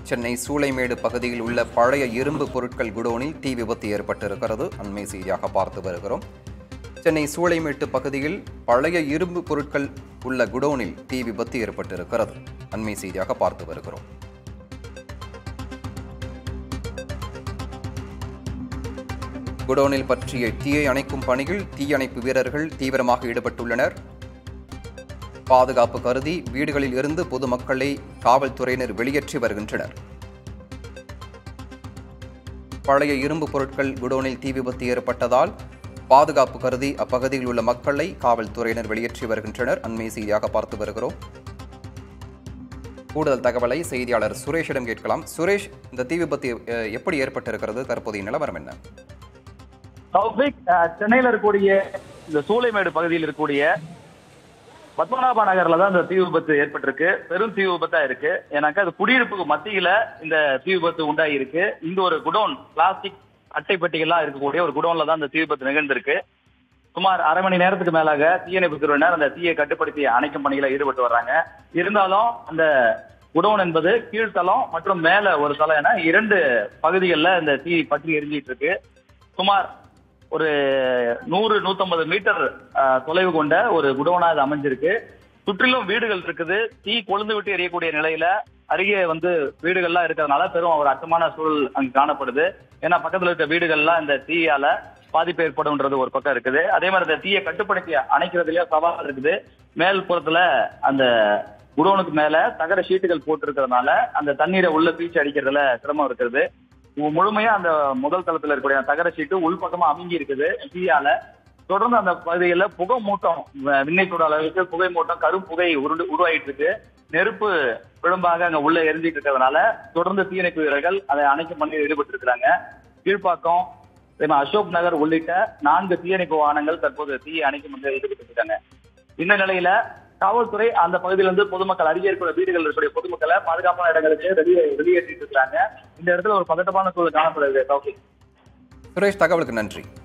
சென்னை சூளைமேடு பகுதியில் உள்ள பழைய இரும்பு பொருட்கள் குடோனில் தீ விபத்து ஏற்பட்டிருக்கிறது அண்மை செய்தியாக பார்த்து வருகிறோம் சென்னை சூளைமேட்டு பகுதியில் பழைய இரும்பு பொருட்கள் உள்ள குடோனில் தீ விபத்து ஏற்பட்டிருக்கிறது அண்மை செய்தியாக பார்த்து வருகிறோம் குடோனில் பற்றிய தீயை அணைக்கும் பணியில் தீயணைப்பு வீரர்கள் தீவிரமாக ஈடுபட்டுள்ளனர் பாதுகாப்பு கருதி வீடுகளில் இருந்து பொதுமக்களை காவல்துறையினர் வெளியேற்றி வருகின்றனர் பழைய இரும்பு பொருட்கள் குடோனில் தீ விபத்து ஏற்பட்டதால் பாதுகாப்பு கருதி அப்பகுதியில் உள்ள மக்களை காவல்துறையினர் வெளியேற்றி வருகின்றனர் அண்மை செய்தியாக பார்த்து வருகிறோம் கூடுதல் தகவலை செய்தியாளர் சுரேஷிடம் கேட்கலாம் சுரேஷ் இந்த தீ விபத்து அஹ், எப்படி ஏற்பட்டிருக்கிறது தற்போதைய நிலவரம் என்ன தௌஃபிக் அஹ், சென்னையில இருக்கக்கூடிய இந்த சூளைமேடு பகுதியில் இருக்கக்கூடிய பத்மநாப நகர்ல தான் இந்த தீ விபத்து ஏற்பட்டிருக்கு பெரும் தீ விபத்தா இருக்கு ஏன்னாக்கா அது குடியிருப்புக்கு மத்தியில இந்த தீ விபத்து உண்டாகி இருக்கு இங்க ஒரு குடோன் பிளாஸ்டிக் அட்டை பெட்டிகள்லாம் இருக்கக்கூடிய ஒரு குடோன்ல தான் இந்த தீ விபத்து நிகழ்ந்திருக்கு சுமார் அரை மணி நேரத்துக்கு மேலாக தீயணைப்பு துறையினர் அந்த தீயை கட்டுப்படுத்தி அணைக்கும் பணியில ஈடுபட்டு வர்றாங்க இருந்தாலும் அந்த குடோன் என்பது கீழ்த்தளம் மற்றும் மேல ஒரு தளம் என இரண்டு பகுதிகளில் இந்த தீ பற்றி எரிஞ்சிட்டு இருக்கு சுமார் ஒரு நூறு நூத்தம்பது மீட்டர் அஹ், தொலைவு கொண்ட ஒரு குடோனா இது அமைஞ்சிருக்கு சுற்றிலும் வீடுகள் இருக்குது தீ கொழுந்து விட்டு எரியக்கூடிய நிலையில அருகே வந்து வீடுகள்லாம் இருக்கிறதுனால பெரும் ஒரு அச்சமான சூழல் அங்கு காணப்படுது ஏன்னா பக்கத்துல இருக்க வீடுகள்லாம் இந்த தீயால பாதிப்பு ஏற்படும்ன்றது ஒரு பக்கம் இருக்குது அதே மாதிரி இந்த தீயை கட்டுப்படுத்தி அணைக்கிறதுலயே சவால் இருக்குது மேல் புறத்துல அந்த குடோனுக்கு மேல தகர ஷீட்டுகள் போட்டு இருக்கிறதுனால அந்த தண்ணீரை உள்ள பீச்சு அடிக்கிறதுல சிரமம் இருக்கிறது மு- முழுமையா அந்த முதல் தளத்துல இருக்கக்கூடிய அந்த தகர ஷீட்டு உள்பக்கமா அமுங்கி இருக்குது தீயால தொடர்ந்து அந்த பகுதிகளில் புகை மூட்டம் வ- விண்ணை அளவுக்கு புகை மூட்டம் கரும் புகை உருண்டு உருவாயிட்டு இருக்கு நெருப்பு விழும்பாக அங்க உள்ள எரிஞ்சிட்டு இருக்கிறதுனால தொடர்ந்து தீயணைப்பு வீரர்கள் அதை அணைக்கும் பணியில் ஈடுபட்டு இருக்கிறாங்க கீழ்ப்பாக்கம் அதே மாதிரி அசோக் நகர் உள்ளிட்ட நான்கு தீயணைப்பு வாகனங்கள் தற்போது தீயை அணைக்கும் பணியில் ஈடுபட்டு இருக்காங்க இந்த நிலையில காவல்துறை அந்த பகுதியிலிருந்து பொதுமக்கள் அருகே இருக்கிற வீடுகள் இருக்கக்கூடிய பொதுமக்களை பாதுகாப்பான இடங்களுக்கு வெளியே வெளியேற்றிட்டு இருக்காங்க இந்த இடத்துல ஒரு பதட்டமான சூழல் காணப்படுது தௌஃபிக் சுரேஷ் தகவலுக்கு நன்றி